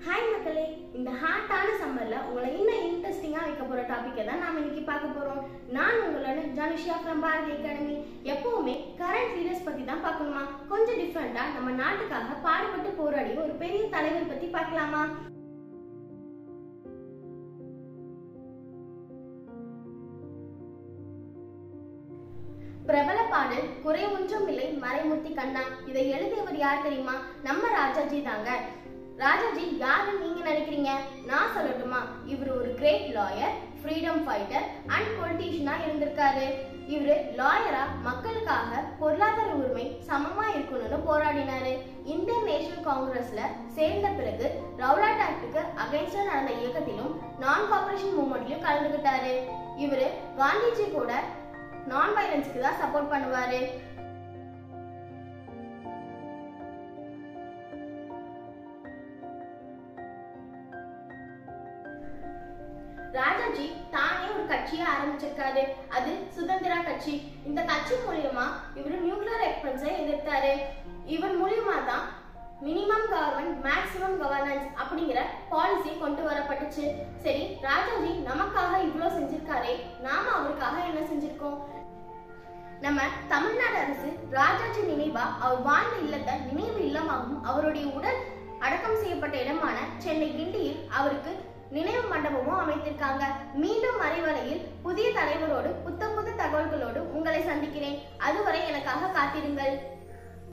hi மக்களே இந்த ஹாட்டான சம்மர்ல உங்களை இன்னும் இன்ட்ரெஸ்டிங்கா வைக்க போற டாபிக்கை தான் நாம இன்னைக்கு பார்க்க போறோம் நான் உங்களோட ஜனுஷியா ஃப்ரம் பாரதி அகாடமி எப்பவுமே கரண்ட் லீடர்ஸ் பத்தி தான் பார்க்கணுமா கொஞ்சம் டிஃப்ரெண்டா நம்ம நாட்டுக்காக பாடுபட்டு போராடி ஒரு பெரிய தலைவர் பத்தி பார்க்கலாமா பிரபல பாடல் குறை ஒன்றும் இல்லை மறைமூர்த்தி கண்ணா இதை எழுதியவர் யார் தெரியுமா நம்ம ராஜாஜி தாங்க ராஜாஜி யாருன்னு நீங்க நினைக்கிறீங்க நான் சொல்லட்டுமா இவர் ஒரு great lawyer freedom fighter and பொலிட்டீஷியனா இருந்திருக்காரு இவரு லாயரா மக்களுக்காக பொருளாதார உரிமை சமமா இருக்கணும்னு போராடினாரு இந்தியன் நேஷனல் காங்கிரஸ்ல சேர்ந்த பிறகு ரவுலாட் ஆக்டுக்கு அகைன்ஸ்டா நடந்த இயக்கத்திலும் நான் கார்பரேஷன் மூவ்மெண்ட்லயும் கலந்துகிட்டாரு இவரு காந்திஜி கூட நான் வயலன்ஸ்க்கு தான் சப்போர்ட் பண்ணுவாரு ராஜாஜி தானே ஒரு கட்சியை ஆரம்பிச்சிருக்காரு அது சுதந்திரா கட்சி இந்த கட்சி மூலியமா இவர் நியூக்ளியர் எக்ஸ்பென்ஸை எதிர்த்தாரு இவர் மூலியமா தான் மினிமம் கவர்மெண்ட் மேக்ஸிமம் கவர்னன்ஸ் அப்படிங்கிற பாலிசி கொண்டு வரப்பட்டுச்சு சரி ராஜாஜி நமக்காக இவ்வளோ செஞ்சிருக்காரே நாம அவருக்காக என்ன செஞ்சிருக்கோம் நம்ம தமிழ்நாடு அரசு ராஜாஜி நினைவா அவர் வாழ்ந்த இல்லத்தை நினைவு இல்லமாகவும் அவருடைய உடல் அடக்கம் செய்யப்பட்ட இடமான சென்னை கிண்டியில் அவருக்கு நினைவு மண்டபமும் அமைத்திருக்காங்க மீண்டும் மறைவரையில் புதிய தலைவரோடு புத்தம் புது தகவல்களோடு உங்களை சந்திக்கிறேன் அதுவரை எனக்காக காத்திருங்கள்